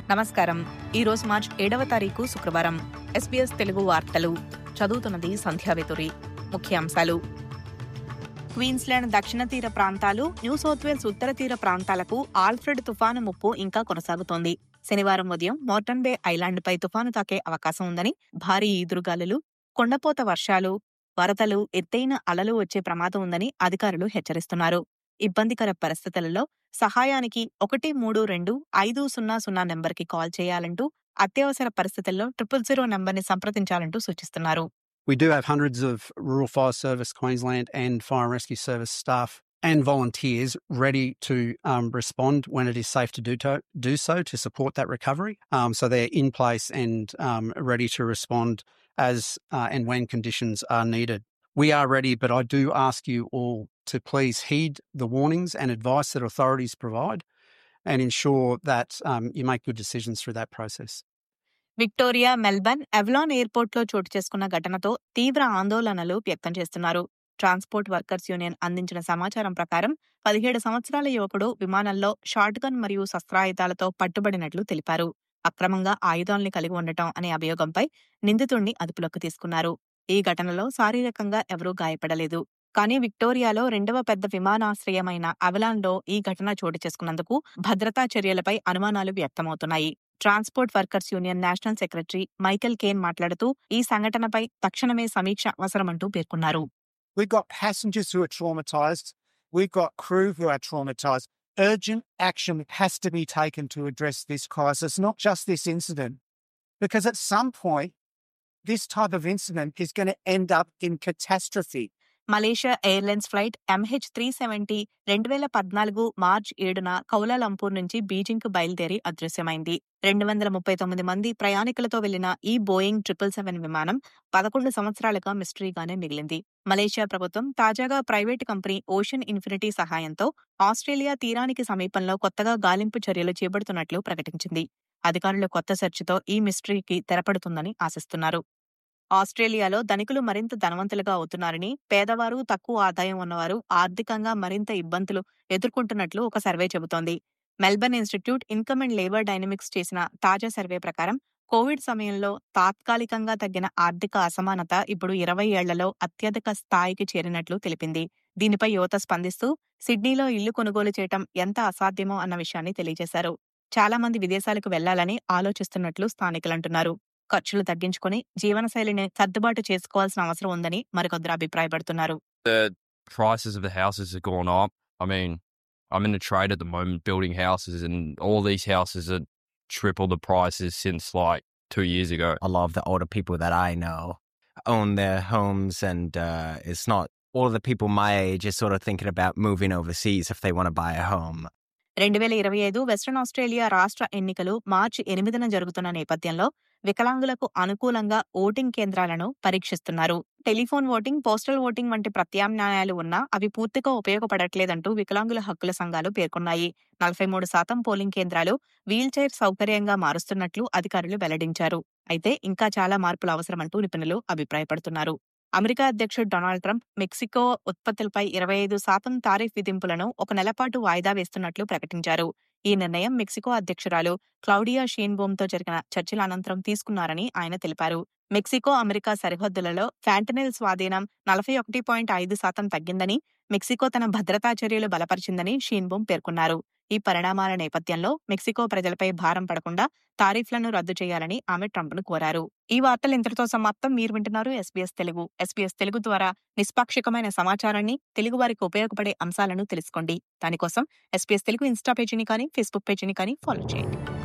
నమస్కారం ఈ రోజు మార్చ్ ఏడవ తారీఖు శుక్రవారం ఎస్బీఎస్ తెలుగు వార్తలు చదువుతున్నది సంధ్యావేతురి ముఖ్యాంశాలు క్వీన్స్లాండ్ దక్షిణ తీర ప్రాంతాలు న్యూ సౌత్ వేల్స్ ఉత్తర తీర ప్రాంతాలకు ఆల్ఫ్రెడ్ తుఫాను ముప్పు ఇంకా కొనసాగుతోంది శనివారం ఉదయం మోర్టన్ బే ఐలాండ్పై తుఫాను తాకే అవకాశం ఉందని భారీ ఈదురుగాలులు కొండపోత వర్షాలు వరదలు ఎత్తైన అలలు వచ్చే ప్రమాదం ఉందని అధికారులు హెచ్చరిస్తున్నారు ఇబ్బందికర పరిస్థితులలో సహాయానికి ఒకటి మూడు రెండు ఐదు సున్నా సున్నా నెంబర్కి కాల్ చేయాలంటూ అత్యవసర పరిస్థితుల్లో ట్రిపుల్ జీరో నెంబర్ని సంప్రదించాలంటూ సూచిస్తున్నారు We do have hundreds of Rural Fire Service Queensland and Fire and Rescue Service staff and volunteers ready to um, respond when it is safe to do, to do so to support that recovery. Um, so they're in place and um, ready to respond as uh, and when conditions are needed. We are ready, but I do ask you all to please heed the warnings and advice that authorities provide and ensure that um, you make good decisions through that process. Victoria Melbourne Avalon ఎయిర్పోర్ట్లో చోటు చేసుకున్న ఘటనతో తీవ్ర ఆందోళనలు వ్యక్తం చేస్తున్నారు transport workers union అందించిన సమాచారం ప్రకారం పదిహేడు సంవత్సరాల యువకుడు విమానంలో షార్ట్ గన్ మరియు శస్త్రాయుధాలతో పట్టుబడినట్లు తెలిపారు అక్రమంగా ఆయుధాల్ని కలిగి ఉండటం అనే అభియోగంపై నిందితుణ్ణి అదుపులోకి తీసుకున్నారు ఈ ఘటనలో శారీరకంగా ఎవరూ గాయపడలేదు కానీ విక్టోరియాలో రెండవ పెద్ద విమానాశ్రయమైన అవలాన్లో ఈ ఘటన చోటు చేసుకున్నందుకు భద్రతా చర్యలపై అనుమానాలు వ్యక్తమవుతున్నాయి transport workers union national secretary Michael Kane మాట్లాడుతూ ఈ సంఘటనపై తక్షణమే సమీక్ష అవసరమంటూ పేర్కొన్నారు We've got passengers who are traumatised. We've got crew who are traumatised. Urgent action has to be taken to address this crisis, not just this incident. Because at some point, this type of incident is going to end up in catastrophe. Malaysia Airlines flight MH three seventy రెండు వేల పద్నాలుగు March ఏడున Kuala Lumpur నుంచి Beijing కు బయలుదేరి అదృశ్యమైంది రెండు వందల ముప్పై తొమ్మిది మంది ప్రయాణికులతో వెళ్లిన ఈ బోయింగ్ ట్రిపుల్ సెవెన్ విమానం పదకొండు సంవత్సరాలుగా మిస్టరీగానే మిగిలింది మలేషియా ప్రభుత్వం తాజాగా ప్రైవేటు కంపెనీ ఓషన్ ఇన్ఫినిటీ సహాయంతో ఆస్ట్రేలియా తీరానికి సమీపంలో కొత్తగా గాలింపు చర్యలు చేపడుతున్నట్లు ప్రకటించింది అధికారుల కొత్త సెర్చ్తో ఈ మిస్టరీకి తెరపడుతుందని ఆశిస్తున్నారు ఆస్ట్రేలియాలో ధనికులు మరింత ధనవంతులుగా అవుతున్నారని పేదవారు తక్కువ ఆదాయం ఉన్నవారు ఆర్థికంగా మరింత ఇబ్బందులు ఎదుర్కొంటున్నట్లు ఒక సర్వే చెబుతోంది Melbourne institute income and labour dynamics చేసిన తాజా సర్వే ప్రకారం కోవిడ్ సమయంలో తాత్కాలికంగా తగ్గిన ఆర్థిక అసమానత ఇప్పుడు ఇరవై ఏళ్లలో అత్యధిక స్థాయికి చేరినట్లు తెలిపింది దీనిపై యువత స్పందిస్తూ సిడ్నీలో ఇల్లు కొనుగోలు చేయటం ఎంత అసాధ్యమో అన్న విషయాన్ని తెలియజేశారు చాలా మంది విదేశాలకు వెళ్లాలని ఆలోచిస్తున్నట్లు స్థానికులంటున్నారు ఖర్చులు తగ్గించుకుని జీవనశైలిని సర్దుబాటు చేసుకోవాల్సిన అవసరం ఉందని మరికొందరు అభిప్రాయపడుతున్నారు prices of the houses have gone up. I mean, I'm in a trade at the moment building houses, and all these houses are triple the prices since like two years ago. a lot of the older people that I know own their homes, and uh, it's not all of the people my age is sort of thinking about moving overseas if they want to buy a home. రెండు వేల ఇరవై ఐదు western Australia రాష్ట్ర ఎన్నికలు మార్చి ఎనిమిదిన జరుగుతున్న నేపథ్యంలో వికలాంగులకు అనుకూలంగా ఓటింగ్ కేంద్రాలను పరీక్షిస్తున్నారు టెలిఫోన్ ఓటింగ్ పోస్టల్ ఓటింగ్ వంటి ప్రత్యామ్నాయాలు ఉన్నా అవి పూర్తిగా ఉపయోగపడట్లేదంటూ వికలాంగుల హక్కుల సంఘాలు పేర్కొన్నాయి నలభై మూడు శాతం పోలింగ్ కేంద్రాలు వీల్చైర్ సౌకర్యంగా మారుస్తున్నట్లు అధికారులు వెల్లడించారు అయితే ఇంకా చాలా మార్పులు అవసరమంటూ నిపుణులు అభిప్రాయపడుతున్నారు అమెరికా అధ్యక్షుడు డొనాల్డ్ ట్రంప్ మెక్సికో ఉత్పత్తులపై ఇరవై ఐదు శాతం తారీఫ్ విధింపులను ఒక నెలపాటు వాయిదా వేస్తున్నట్లు ప్రకటించారు ఈ నిర్ణయం మెక్సికో అధ్యక్షురాలు క్లౌడియా షీన్బోమ్తో జరిగిన చర్చల అనంతరం తీసుకున్నారని ఆయన తెలిపారు మెక్సికో అమెరికా సరిహద్దులలో ఫ్యాంటనిల్ స్వాధీనం నలభై ఒకటి పాయింట్ ఐదు శాతం తగ్గిందని మెక్సికో తన భద్రతా చర్యలు బలపరిచిందని షీన్బోమ్ పేర్కొన్నారు ఈ పరిణామాల నేపథ్యంలో మెక్సికో ప్రజలపై భారం పడకుండా తారీఫ్లను రద్దు చేయాలని ఆమె ట్రంప్ను కోరారు ఈ వార్తలు ఇంతటితో సమాప్తం మీరు వింటున్నారు ఎస్బీఎస్ తెలుగు ఎస్బీఎస్ తెలుగు ద్వారా నిష్పాక్షికమైన సమాచారాన్ని తెలుగు వారికి ఉపయోగపడే అంశాలను తెలుసుకోండి దానికోసం ఎస్బీఎస్ తెలుగు ఇన్స్టా పేజీని కానీ ఫేస్బుక్ పేజీని కానీ ఫాలో చేయండి